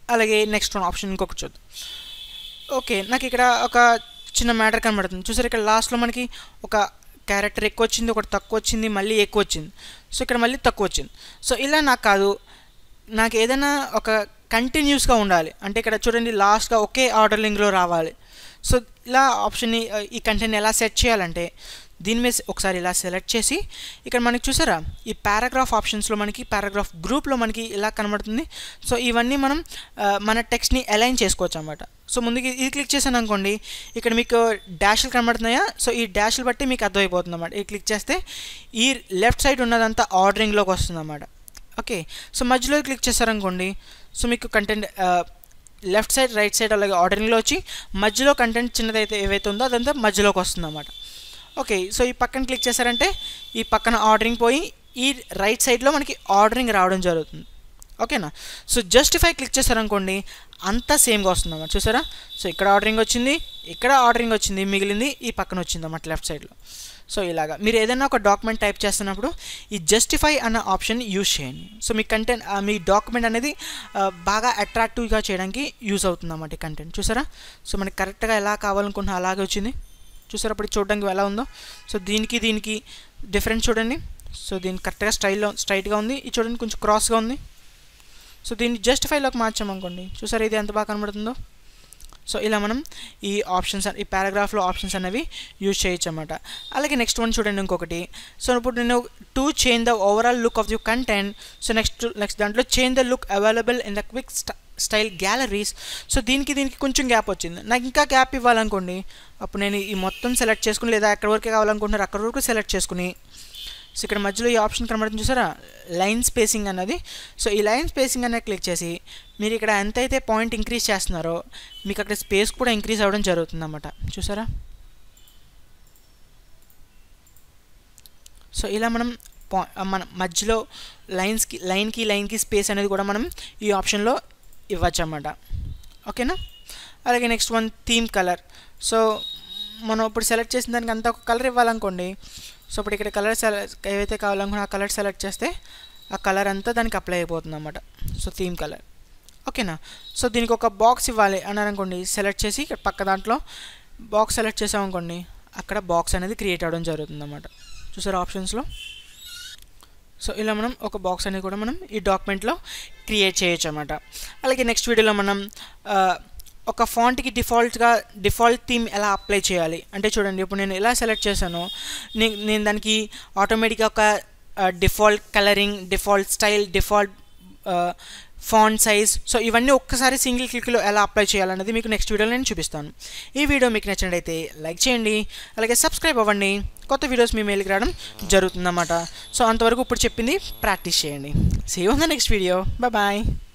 అలాగే next one option ఇంకొకటి చూద్దాం ఓకే నాకు ఇక్కడ ఒక చిన్న మ్యాటర్ కనబడుతుంది చూసారు ఇక్కడ లాస్ట్లో మనకి ఒక క్యారెక్టర్ ఎక్కువ వచ్చింది ఒకటి తక్కువ వచ్చింది మళ్ళీ ఎక్కువ వచ్చింది సో ఇక్కడ మళ్ళీ తక్కువ వచ్చింది సో ఇలా నాకు కాదు నాకు ఏదైనా ఒక కంటిన్యూస్గా ఉండాలి అంటే ఇక్కడ చూడండి లాస్ట్గా ఒకే ఆర్డర్ లింక్లో రావాలి సో ఇలా ఆప్షన్ని ఆ, ఈ కంటెంట్ ఎలా సెట్ చేయాలంటే దీని మీద ఒకసారి ఇలా సెలెక్ట్ చేసి ఇక్కడ మనకి చూసారా ఈ పారాగ్రాఫ్ ఆప్షన్స్లో మనకి పారాగ్రాఫ్ గ్రూప్లో మనకి ఇలా కనబడుతుంది సో ఇవన్నీ మనం ఆ, మన టెక్స్ట్ని అలైన్ చేసుకోవచ్చు అనమాట సో ముందుకి ఇది క్లిక్ చేశాను అనుకోండి ఇక్కడ మీకు డాష్లు కనబడుతున్నాయా సో ఈ డాష్లు బట్టి మీకు అర్థమైపోతుంది అన్నమాట ఇది క్లిక్ చేస్తే ఈ లెఫ్ట్ సైడ్ ఉన్నదంతా ఆర్డరింగ్లోకి వస్తుంది అన్నమాట ఓకే సో మధ్యలో క్లిక్ చేశారనుకోండి సో మీకు content left side right side అలాగే ఆర్డరింగ్లో వచ్చి మధ్యలో కంటెంట్ చిన్నదైతే ఏవైతే ఉందో అదంతా మధ్యలోకి వస్తుంది అన్నమాట ఓకే సో ఈ పక్కన క్లిక్ చేశారంటే ఈ పక్కన ఆర్డరింగ్ పోయి ఈ రైట్ సైడ్లో మనకి ఆర్డరింగ్ రావడం జరుగుతుంది ఓకేనా సో జస్టిఫై క్లిక్ చేశారనుకోండి అంతా సేమ్గా వస్తుంది అన్నమాట చూసారా సో ఇక్కడ ఆర్డరింగ్ వచ్చింది ఇక్కడ ఆర్డరింగ్ వచ్చింది మిగిలింది ఈ పక్కన వచ్చింది అన్నమాట లెఫ్ట్ సైడ్లో సో ఇలాగా మీరు ఏదైనా ఒక డాక్యుమెంట్ టైప్ చేస్తున్నప్పుడు ఈ జస్టిఫై అన్న ఆప్షన్ యూజ్ చేయండి సో మీ కంటెంట్ మీ డాక్యుమెంట్ అనేది ఆ, బాగా అట్రాక్టివ్గా చేయడానికి యూజ్ అవుతుంది అన్నమాట ఈ కంటెంట్ చూసారా సో మనకి కరెక్ట్గా ఎలా కావాలనుకుంటున్నా అలాగే వచ్చింది చూసారా అప్పుడు చూడడానికి ఎలా ఉందో సో దీనికి దీనికి డిఫరెన్స్ చూడండి సో దీనికి కరెక్ట్గా స్టైల్లో స్ట్రైట్గా ఉంది ఇది చూడండి కొంచెం క్రాస్గా ఉంది సో దీన్ని జస్టిఫైలోకి మార్చామనుకోండి చూసారా ఇది ఎంత బాగా కనబడుతుందో సో ఇలా మనం ఈ ఆప్షన్స్ ఈ పారాగ్రాఫ్లో ఆప్షన్స్ అనేవి యూజ్ చేయొచ్చు అనమాట అలాగే నెక్స్ట్ వన్ చూడండి ఇంకొకటి సో ఇప్పుడు నేను to change the overall look of the content so next next దాంట్లో change the look available in the quick style galleries so దీనికి దీనికి కొంచెం గ్యాప్ వచ్చింది నాకు ఇంకా గ్యాప్ ఇవ్వాలనుకోండి అప్పుడు నేను ఈ మొత్తం సెలెక్ట్ చేసుకుని లేదా ఎక్కడి వరకు కావాలనుకుంటున్నారు అక్కడి వరకు సెలెక్ట్ చేసుకుని సో ఇక్కడ మధ్యలో ఈ ఆప్షన్ కనబడుతుంది చూసారా లైన్ స్పేసింగ్ అన్నది సో ఈ లైన్ స్పేసింగ్ అనేది క్లిక్ చేసి మీరు ఇక్కడ ఎంతైతే పాయింట్ ఇంక్రీజ్ చేస్తున్నారో మీకు అక్కడ స్పేస్ కూడా ఇంక్రీజ్ అవ్వడం జరుగుతుంది అన్నమాట చూసారా సో ఇలా మనం పా మన మధ్యలో లైన్స్కి లైన్కి లైన్కి స్పేస్ అనేది కూడా మనం ఈ ఆప్షన్లో ఇవ్వచ్చు అన్నమాట ఓకేనా అలాగే next one theme colour so మనం ఇప్పుడు సెలెక్ట్ చేసిన దానికి అంతా ఒక కలర్ ఇవ్వాలనుకోండి సో ఇప్పుడు ఇక్కడ కలర్ సెలెక్ట్ ఏవైతే కావాలనుకున్నా ఆ కలర్ సెలెక్ట్ చేస్తే ఆ కలర్ అంతా దానికి అప్లై అయిపోతుంది అన్నమాట సో థీమ్ కలర్ ఓకేనా సో దీనికి ఒక బాక్స్ ఇవ్వాలి అన్నారనుకోండి సెలెక్ట్ చేసి ఇక్కడ పక్క దాంట్లో బాక్స్ సెలెక్ట్ చేసామనుకోండి అక్కడ బాక్స్ అనేది క్రియేట్ అవ్వడం జరుగుతుంది అన్నమాట చూసారా ఆప్షన్స్లో సో ఇలా మనం ఒక బాక్స్ అనేది కూడా మనం ఈ డాక్యుమెంట్లో క్రియేట్ చేయొచ్చు అనమాట అలాగే నెక్స్ట్ వీడియోలో మనం ఆ, ఒక ఫాంట్కి డిఫాల్ట్గా డిఫాల్ట్ థీమ్ ఎలా అప్లై చేయాలి అంటే చూడండి ఇప్పుడు నేను ఎలా సెలెక్ట్ చేశానో నేను నేను దానికి ఆటోమేటిక్గా ఒక default colouring default style default font size so ఇవన్నీ ఒక్కసారి సింగిల్ క్లిక్లో ఎలా అప్లై చేయాలనేది మీకు నెక్స్ట్ వీడియోలో నేను చూపిస్తాను ఈ వీడియో మీకు నచ్చినట్టయితే లైక్ చేయండి అలాగే సబ్స్క్రైబ్ అవ్వండి కొత్త వీడియోస్ మీ మెయిల్కి రావడం జరుగుతుందన్నమాట సో అంతవరకు ఇప్పుడు చెప్పింది ప్రాక్టీస్ చేయండి see on the next video bye